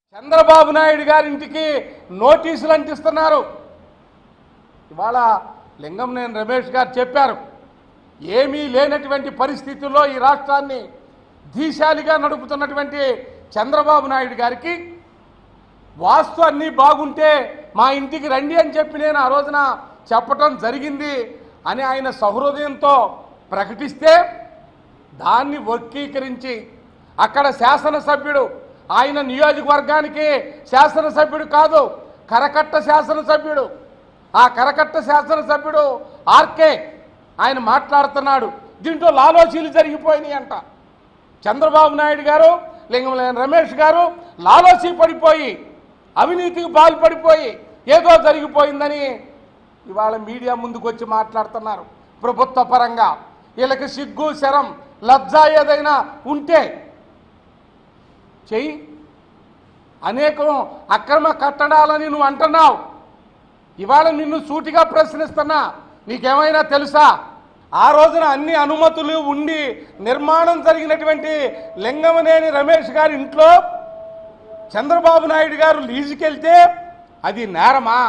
చంద్రబాబు నాయుడు గారింటికి నోటీసులు అంటిస్తున్నారు ఇవాళ లింగంనేని రమేష్ గారు చెప్పారు ఏమీ లేనటువంటి పరిస్థితుల్లో ఈ రాష్ట్రాన్ని ధీశాలిగా నడుపుతున్నటువంటి చంద్రబాబు నాయుడు గారికి వాస్తు అన్నీ బాగుంటే మా ఇంటికి రండి అని చెప్పి నేను ఆ రోజున చెప్పటం జరిగింది అని ఆయన సహృదయంతో ప్రకటిస్తే దాన్ని వర్గీకరించి అక్కడ శాసనసభ్యుడు ఆయన నియోజకవర్గానికి శాసనసభ్యుడు కాదు కరకట్ట శాసనసభ్యుడు ఆ కరకట్ట శాసనసభ్యుడు ఆర్కే ఆయన మాట్లాడుతున్నాడు దీంట్లో లాలోచీలు జరిగిపోయినాయి అంట చంద్రబాబు నాయుడు గారు లింగంలేని రమేష్ గారు లాలోచి పడిపోయి అవినీతికి పాల్పడిపోయి ఏదో జరిగిపోయిందని ఇవాళ మీడియా ముందుకు వచ్చి మాట్లాడుతున్నారు ప్రభుత్వ పరంగా వీళ్ళకి సిగ్గు శరం లజ్జ ఏదైనా ఉంటే చెయ్యి అనేకం అక్రమ కట్టడాలని నువ్వు అంటున్నావు ఇవాళ నిన్ను సూటిగా ప్రశ్నిస్తున్నా నీకేమైనా తెలుసా ఆ రోజున అన్ని అనుమతులు ఉండి నిర్మాణం జరిగినటువంటి లింగమనేని రమేష్ గారి ఇంట్లో చంద్రబాబు నాయుడు గారు లీజుకెళ్తే అది నేరమా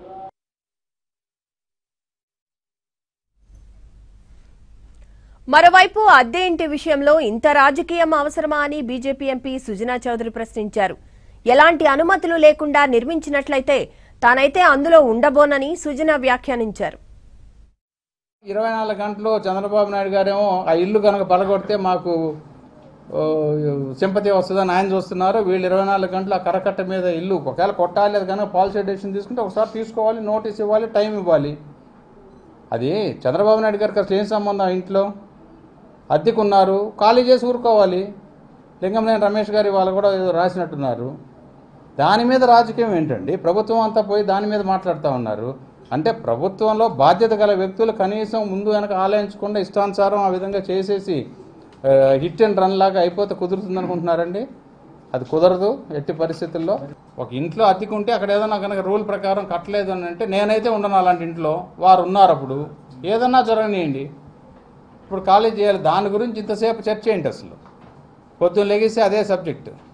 మరోవైపు అద్దె ఇంటి విషయంలో ఇంత రాజకీయం అవసరమా అని బీజేపీ ఎంపీ సుజనా చౌదరి ప్రశ్నించారు ఎలాంటి అనుమతులు లేకుండా నిర్మించినట్లయితే తానైతే అందులో ఉండబోనని సుజనా వ్యాఖ్యానించారు ఇరవై నాలుగు గంటలు చంద్రబాబు నాయుడు గారేమో ఆ ఇల్లు కనుక పలగొడితే మాకు ఓ, సింపతి వస్తుందని ఆయన చూస్తున్నారు వీళ్ళు ఇరవై నాలుగు గంటలు ఆ కరకట్ట మీద ఇల్లు ఒకవేళ కొట్టాలి అది కనుక పాలసీ డెసిషన్ తీసుకుంటే ఒకసారి తీసుకోవాలి నోటీస్ ఇవ్వాలి టైం ఇవ్వాలి అది చంద్రబాబు నాయుడు గారికి అసలు ఏం సంబంధం ఆ ఇంట్లో అద్దెకున్నారు ఖాళీ చేసి ఊరుకోవాలి లింగంనేని రమేష్ గారి వాళ్ళు కూడా ఏదో రాసినట్టున్నారు దాని మీద రాజకీయం ఏంటండి ప్రభుత్వం అంతా పోయి దాని మీద మాట్లాడుతూ ఉన్నారు అంటే ప్రభుత్వంలో బాధ్యత గల వ్యక్తులు కనీసం ముందు వెనక ఆలోచించకుండా ఇష్టానుసారం ఆ విధంగా చేసేసి ఆ, హిట్ అండ్ రన్ లాగా అయిపోతే కుదురుతుంది అనుకుంటున్నారండి అది కుదరదు ఎట్టి పరిస్థితుల్లో ఒక ఇంట్లో అద్దెకుంటే అక్కడ ఏదైనా కనుక రూల్ ప్రకారం కట్టలేదు అని అంటే నేనైతే ఉండను అలాంటి ఇంట్లో వారు ఉన్నారు అప్పుడు ఏదన్నా జరగనియండి ఇప్పుడు ఖాళీ చేయాలి దాని గురించి ఇంతసేపు చర్చ ఏంటి అసలు పొద్దున్న లెగిస్తే అదే సబ్జెక్టు